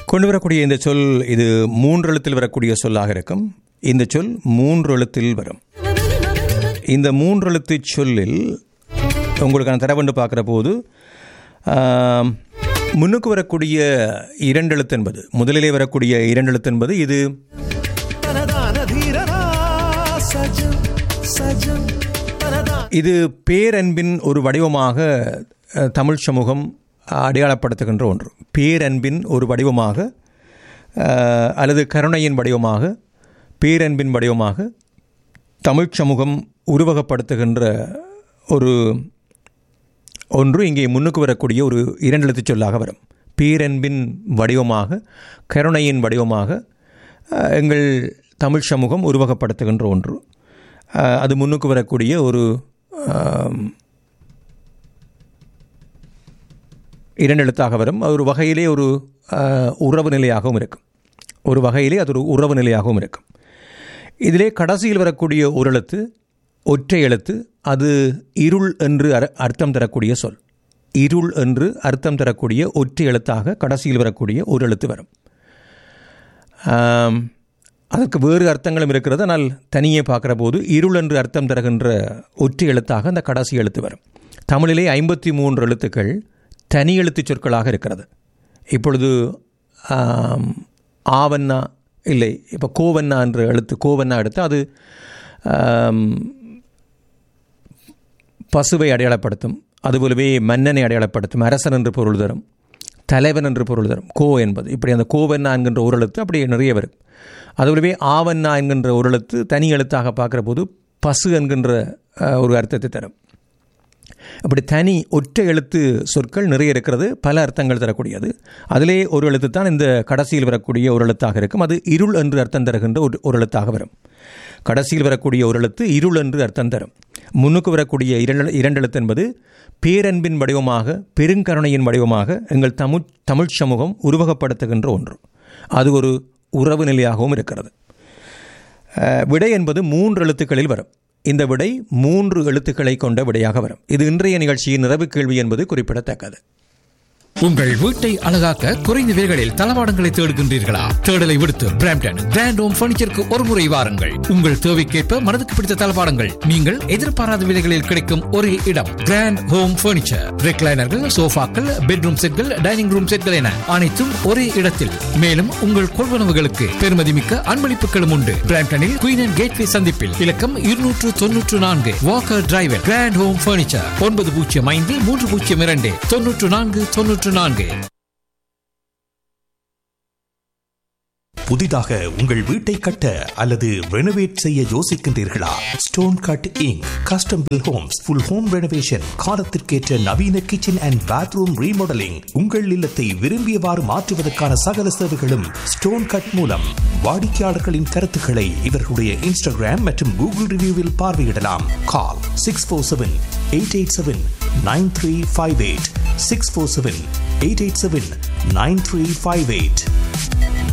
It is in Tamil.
கொண்டு வரக்கூடிய இந்த சொல் இது மூன்று எழுத்தில் வரக்கூடிய சொல்லாக இருக்கும் இந்த சொல் மூன்று எழுத்தில் வரும் இந்த மூன்று எழுத்து சொல்லில் உங்களுக்கான தரவண்டு பார்க்குற போது ஆம், முன்னுக்கு வரக்கூடிய இரண்டு எழுத்து என்பது முதலிலே வரக்கூடிய இரண்டு எழுத்து என்பது இது தனதான தீரனா சஜன் சஜன் தனதான இது பேரன்பின் ஒரு வடிவமாக அஹ், தமிழ் சமூகம் அடையாளப்படுத்துகின்ற ஒன்று பேரன்பின் ஒரு வடிவமாக அஹ், அல்லது கருணையின் வடிவமாக பேரன்பின் வடிவமாக தமிழ் சமூகம் உருவகப்படுத்துகின்ற ஒரு ஒன்று இங்கே முன்னுக்கு வரக்கூடிய ஒரு இரண்டு எழுத்துச் சொல்லாக வரும் பேரன்பின் வடிவமாக கருணையின் வடிவமாக அஹ், எங்கள் தமிழ் சமூகம் உருவகப்படுத்துகின்ற ஒன்று அஹ், அது முன்னுக்கு வரக்கூடிய ஒரு ஆம், இரண்டு எழுத்தாக வரும் அது ஒரு வகையிலே ஒரு அஹ், உறவு நிலையாகவும் இருக்கும் ஒரு வகையிலே அது ஒரு உறவு நிலையாகவும் இருக்கும் இதிலே கடைசியில் வரக்கூடிய ஒரு எழுத்து ஒற்றை எழுத்து அது இருள் என்று அர- அர்த்தம் தரக்கூடிய சொல் இருள் என்று அர்த்தம் தரக்கூடிய ஒற்றை எழுத்தாக கடைசியில் வரக்கூடிய ஒரு எழுத்து வரும் ஆம், அதற்கு வேறு அர்த்தங்களும் இருக்கிறது ஆனால் தனியே பார்க்குற போது இருள் என்று அர்த்தம் தருகின்ற ஒற்றை எழுத்தாக அந்த கடைசி எழுத்து வரும் தமிழிலே ஐம்பத்தி மூன்று எழுத்துக்கள் தனி எழுத்துச் சொற்களாக இருக்கிறது இப்பொழுது ஆம், ஆவண்ணா இல்லை இப்போ கோவண்ணா என்ற எழுத்து கோவண்ணா எடுத்து அது ஆம், பசுவை அடையாளப்படுத்தும் அதுபோலவே மன்னனை அடையாளப்படுத்தும் அரசன் என்று பொருள் தரும் தலைவன் என்று பொருள் தரும் கோ என்பது இப்படி அந்த கோவண்ணா என்கின்ற ஒரு எழுத்து அப்படி நிறைய வரும் அதுபோலவே ஆவண்ணா என்கின்ற ஒரு எழுத்து தனி எழுத்தாக பார்க்குற போது பசு என்கின்ற அஹ், ஒரு அர்த்தத்தை தரும் அப்படி தனி ஒற்றை எழுத்து சொற்கள் நிறைய இருக்கிறது பல அர்த்தங்கள் தரக்கூடியது அதிலே ஒரு எழுத்து தான் இந்த கடைசியில் வரக்கூடிய ஒரு எழுத்தாக இருக்கும் அது இருள் என்று அர்த்தம் தருகின்ற ஒரு ஒரு எழுத்தாக வரும் கடைசியில் வரக்கூடிய ஒரு எழுத்து இருள் என்று அர்த்தம் தரும் முன்னுக்கு வரக்கூடிய இரண்டு இரண்டு எழுத்து என்பது பேரன்பின் வடிவமாக பெருங்கருணையின் வடிவமாக எங்கள் தமிழ் தமிழ் சமூகம் உருவகப்படுத்துகின்ற ஒன்று அது ஒரு உறவு நிலையாகவும் இருக்கிறது அஹ், விடை என்பது மூன்று எழுத்துக்களில் வரும் இந்த விடை மூன்று எழுத்துக்களை கொண்ட விடையாக வரும் இது இன்றைய நிகழ்ச்சியின் நிறைவு கேள்வி என்பது குறிப்பிடத்தக்கது உங்கள் வீட்டை அழகாக்க குறைந்த விலைகளில் தளவாடங்களை தேடுகின்றீர்களா தேடலை விடுத்து பிராம்டன் கிராண்ட் ஹோம் பர்னிச்சருக்கு ஒரு முறை வாருங்கள் உங்கள் தேவைக்கேற்ப மனதுக்கு பிடித்த தளவாடங்கள் நீங்கள் எதிர்பாராத விலைகளில் கிடைக்கும் ஒரே இடம் கிராண்ட் ஹோம் பர்னிச்சர் ரெக்லைனர்கள் சோஃபாக்கள் பெட்ரூம் செட்கள் டைனிங் ரூம் செட்கள் என அனைத்தும் ஒரே இடத்தில் மேலும் உங்கள் கொள்வனவுகளுக்கு பெருமதிமிக்க அன்பளிப்புகளும் உண்டு பிராம்டனில் குயின் அண்ட் கேட்வே சந்திப்பில் இலக்கம் இருநூற்று தொன்னூற்று நான்கு walker driver grand home furniture ஒன்பது பூஜ்ஜியம் ஐந்து மூன்று பூஜ்ஜியம் இரண்டு தொன்னூற்று நான்கு தொன்னூற்று நான்கு புதிதாக உங்கள் வீட்டை கட்ட அல்லது ரெனோவேட் செய்ய யோசிக்கின்றீர்களா stone cutting custom built homes full home renovation காலத்திற்கேற்ற நவீன கிச்சன் அண்ட் பாத்ரூம் ரீமாடலிங் உங்கள் இல்லத்தை விரும்பியவாறு மாற்றுவதற்கான சகல சேவைகளும் ஸ்டோன் கட் மூலம் வாடிக்கையாளர்களின் கருத்துக்களை இவர்களுடைய இன்ஸ்டாகிராம் மற்றும் கூகுள் ரிவ்யூவில் பார்வையிடலாம் call six four seven eight eight seven nine three five eight six four seven eight eight seven nine three five eight